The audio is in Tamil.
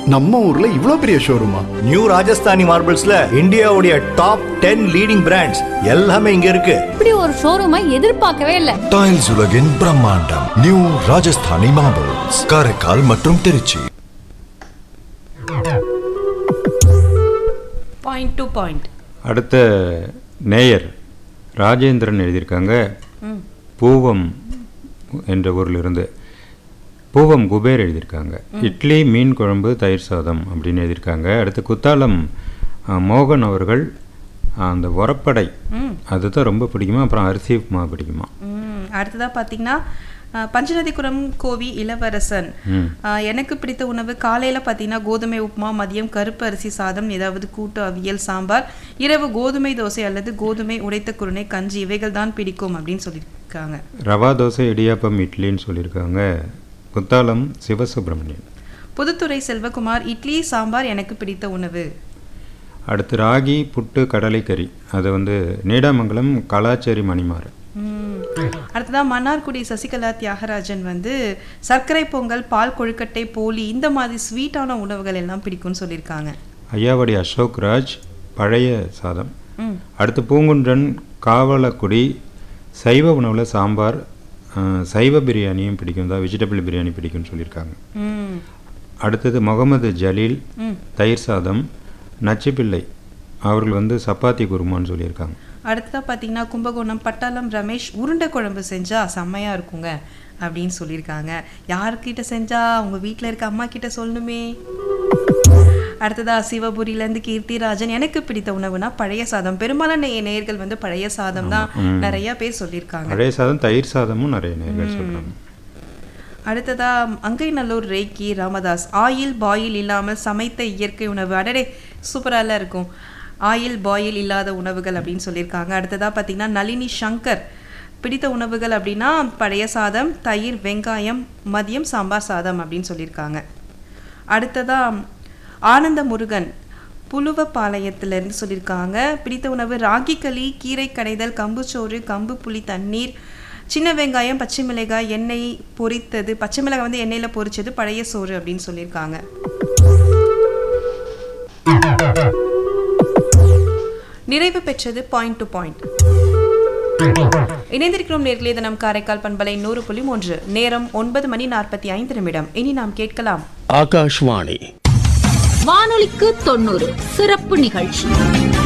நம்ம ஊர்ல இவ்ளோ பெரிய ஷோரூமா நியூ ராஜஸ்தானி மார்பிள்ஸ்ல இந்தியாவுடைய டாப் டென் லீடிங் பிராண்ட்ஸ் எல்லாமே இங்க இருக்கு இப்படி ஒரு ஷோரூமை எதிர்பார்க்கவே இல்லை டைல்ஸ் உலகின் பிரம்மாண்டம் நியூ ராஜஸ்தானி மார்பிள்ஸ் காரைக்கால் மற்றும் திருச்சி பாயிண்ட் டு பாயிண்ட் அடுத்த நேயர் ராஜேந்திரன் எழுதியிருக்காங்க பூவம் என்ற ஊரில் இருந்து பூவம் குபேர் எழுதியிருக்காங்க இட்லி மீன் குழம்பு தயிர் சாதம் அப்படின்னு எழுதியிருக்காங்க அடுத்து குத்தாலம் அஹ், மோகன் அவர்கள் அஹ், அந்த உரப்படை அதுதான் ரொம்ப பிடிக்குமா அப்புறம் அரிசி உப்புமா பிடிக்குமா ம், அடுத்ததா பார்த்தீங்கன்னா அஹ், பஞ்சநதிபுரம் கோவி இளவரசன் அஹ், எனக்கு பிடித்த உணவு காலையில் பார்த்தீங்கன்னா கோதுமை உப்புமா மதியம் கருப்பு அரிசி சாதம் ஏதாவது கூட்டு அவியல் சாம்பார் இரவு கோதுமை தோசை அல்லது கோதுமை உடைத்த குருணை கஞ்சி இவைகள் தான் பிடிக்கும் அப்படின்னு சொல்லியிருக்காங்க ரவா தோசை இடியாப்பம் இட்லின்னு சொல்லியிருக்காங்க குத்தாலம் சிவசுப்பிரமணியன் புதுத்துறை செல்வகுமார் இட்லி சாம்பார் எனக்கு பிடித்த உணவு அடுத்து ராகி புட்டு கடலைக்கறி அது வந்து நீடாமங்கலம் கலாச்சேரி மணிமாறன் ம். அடுத்ததா மன்னார்குடி சசிகலா தியாகராஜன் வந்து சர்க்கரை பொங்கல் பால் கொழுக்கட்டை போலி இந்த மாதிரி ஸ்வீட்டான உணவுகள் எல்லாம் பிடிக்கும்னு சொல்லியிருக்காங்க ஐயாவடி அசோக் ராஜ் பழைய சாதம் ம். அடுத்து பூங்குன்றன் காவலக்குடி சைவ உணவில் சாம்பார் அஹ், சைவ பிரியாணியும் பிடிக்கும் தான் வெஜிடபிள் பிரியாணி பிடிக்கும்னு சொல்லியிருக்காங்க ம். அடுத்தது முகமது ஜலீல் ம். தயிர் சாதம் நச்சுப்பிள்ளை அவர்கள் வந்து சப்பாத்தி குருமான்னு சொல்லியிருக்காங்க அடுத்ததா பார்த்தீங்கன்னா கும்பகோணம் பட்டாளம் ரமேஷ் உருண்டை குழம்பு செஞ்சா செம்மையா இருக்குங்க அப்படின்னு சொல்லியிருக்காங்க யார்கிட்ட செஞ்சா உங்க வீட்டில் இருக்க அம்மா கிட்ட சொல்லணுமே அடுத்ததா சிவபுரியிலேருந்து கீர்த்திராஜன் எனக்கு பிடித்த உணவுனா பழைய சாதம் பெரும்பாலான நே- நேயர்கள் வந்து பழைய சாதம் தான் நிறைய பேர் சொல்லியிருக்காங்க பழைய சாதம் தயிர் சாதமும் நிறைய நேர்கள் சொல்கிறாங்க அடுத்ததா Anganallur reiki Ramadas oil boil இல்லாமல் சமைத்த இயற்கை உணவு அடடே சூப்பராலாம் இருக்கும் ஆயில் பாயில் இல்லாத உணவுகள் அப்படின்னு சொல்லியிருக்காங்க அடுத்ததா பார்த்தீங்கன்னா நளினி சங்கர் பிடித்த உணவுகள் அப்படின்னா பழைய சாதம் தயிர் வெங்காயம் மதியம் சாம்பார் சாதம் அப்படின்னு சொல்லியிருக்காங்க அடுத்ததா ஆனந்த முருகன் புலுவப்பாளையத்திலிருந்து சொல்லியிருக்காங்க பிடித்த உணவு ராகி களி கீரை கடைதல் கம்புச்சோறு கம்பு புளி தண்ணீர் சின்ன வெங்காயம் பச்சை மிளகாய் எண்ணெய் பொரித்தது பச்சை மிளகாய் வந்து எண்ணெயில் பொரிச்சது பழைய சோறு அப்படின்னு சொல்லியிருக்காங்க நிறைவு பெற்றது பாயிண்ட் டு பாயிண்ட் இணைந்திருக்கிறோம் நேர்களே தினம் காரைக்கால் பண்பலை நூறு புள்ளி மூன்று நேரம் ஒன்பது மணி நாற்பத்தி ஐந்து நிமிடம் இனி நாம் கேட்கலாம் ஆகாஷ்வாணி வானொலிக்கு தொண்ணூறு சிறப்பு நிகழ்ச்சி